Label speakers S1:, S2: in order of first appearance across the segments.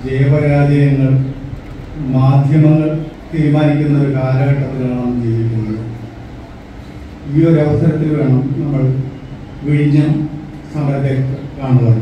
S1: ജയപരാജയങ്ങൾ മാധ്യമങ്ങൾ തീരുമാനിക്കുന്ന ഒരു കാലഘട്ടത്തിലാണ് നാം ജീവിക്കുന്നത് ഈ ഒരു അവസരത്തിൽ വേണം നമ്മൾ വിഴിഞ്ഞം സമരത്തെ കാണുവാൻ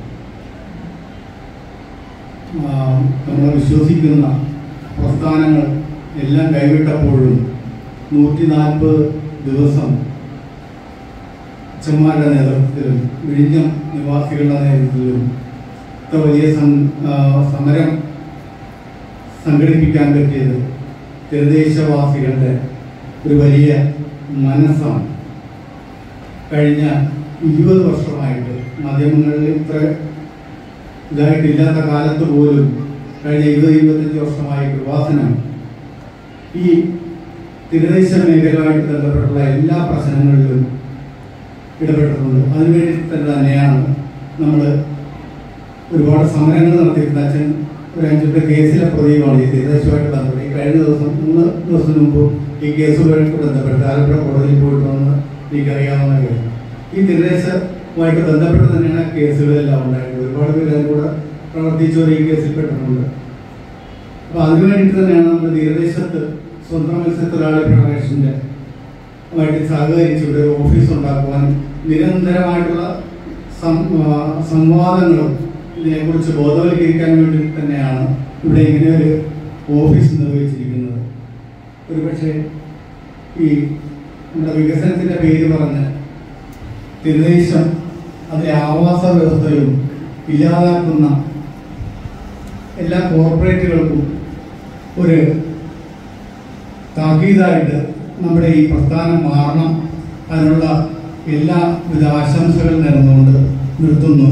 S1: ആ, നമ്മൾ വിശ്വസിക്കുന്ന പ്രസ്ഥാനങ്ങൾ എല്ലാം കൈവിട്ടപ്പോഴും നൂറ്റി നാൽപ്പത് ദിവസം അച്ഛന്മാരുടെ നേതൃത്വത്തിലും വിഴിഞ്ഞം നിവാസികളുടെ നേതൃത്വത്തിലും ഇത്ര വലിയ സം- ആ, സമരം സംഘടിപ്പിക്കാൻ പറ്റിയത് തീരദേശവാസികളുടെ ഒരു വലിയ മനസ്സാണ് കഴിഞ്ഞ ഇരുപത് വർഷമായിട്ട് മാധ്യമങ്ങളിൽ ഇത്ര ഇതായിട്ടില്ലാത്ത കാലത്ത് പോലും കഴിഞ്ഞ ഇരുപത് ഇരുപത്തഞ്ച് വർഷമായി പ്രവാസനം ഈ തീരദേശ മേഖലയുമായിട്ട് ബന്ധപ്പെട്ടുള്ള എല്ലാ പ്രശ്നങ്ങളിലും ഇടപെട്ടിട്ടുണ്ട് അതിനുവേണ്ടി തന്നെ തന്നെയാണ് നമ്മൾ ഒരുപാട് സമരങ്ങൾ നടത്തിയിട്ടുണ്ട് അച്ഛൻ ഒരു അഞ്ചെട്ട് കേസിലെ പ്രതിയുമാണ് ഈ തീരദേശമായിട്ട് ബന്ധപ്പെട്ട് ഈ കഴിഞ്ഞ ദിവസം മൂന്ന് ദിവസത്തിന് മുമ്പ് ഈ കേസുമായിട്ട് ബന്ധപ്പെട്ട് ആലപ്പുഴ കോടതിയിൽ പോയിട്ട് വന്ന് എനിക്കറിയാവുന്ന കാര്യം ഈ തീരദേശമായിട്ട് ബന്ധപ്പെട്ട് തന്നെയാണ് കേസുകളെല്ലാം ഉണ്ടായത് ഒരുപാട് പേര് അതിൽ കൂടെ പ്രവർത്തിച്ചവർ ഈ കേസിൽ പെട്ടിട്ടുണ്ട് അപ്പൊ അതിനു വേണ്ടിയിട്ട് തന്നെയാണ് നമ്മൾ തീരദേശത്ത് സ്വന്തം മത്സ്യത്തൊഴിലാളി ഫെഡറേഷന്റെ ആയിട്ട് സഹകരിച്ച് ഇവിടെ ഒരു ഓഫീസ് ഉണ്ടാക്കുവാൻ നിരന്തരമായിട്ടുള്ള സം- ആ, സംവാദങ്ങളും ഇതിനെക്കുറിച്ച് ബോധവൽക്കരിക്കാൻ വേണ്ടി തന്നെയാണ് ഇവിടെ ഇങ്ങനെ ഒരു ഓഫീസ് നിർവഹിച്ചിരിക്കുന്നത് ഒരുപക്ഷെ ഈ നമ്മുടെ വികസനത്തിന്റെ പേര് പറഞ്ഞ് തീരദേശം അതിലെ ആവാസ വ്യവസ്ഥയും ഇല്ലാതാക്കുന്ന എല്ലാ കോർപ്പറേറ്റുകൾക്കും ഒരു താക്കീതായിട്ട് നമ്മുടെ ഈ പ്രസ്ഥാനം മാറണം അതിനുള്ള എല്ലാവിധ ആശംസകൾ നേർന്നുകൊണ്ട് നിർത്തുന്നു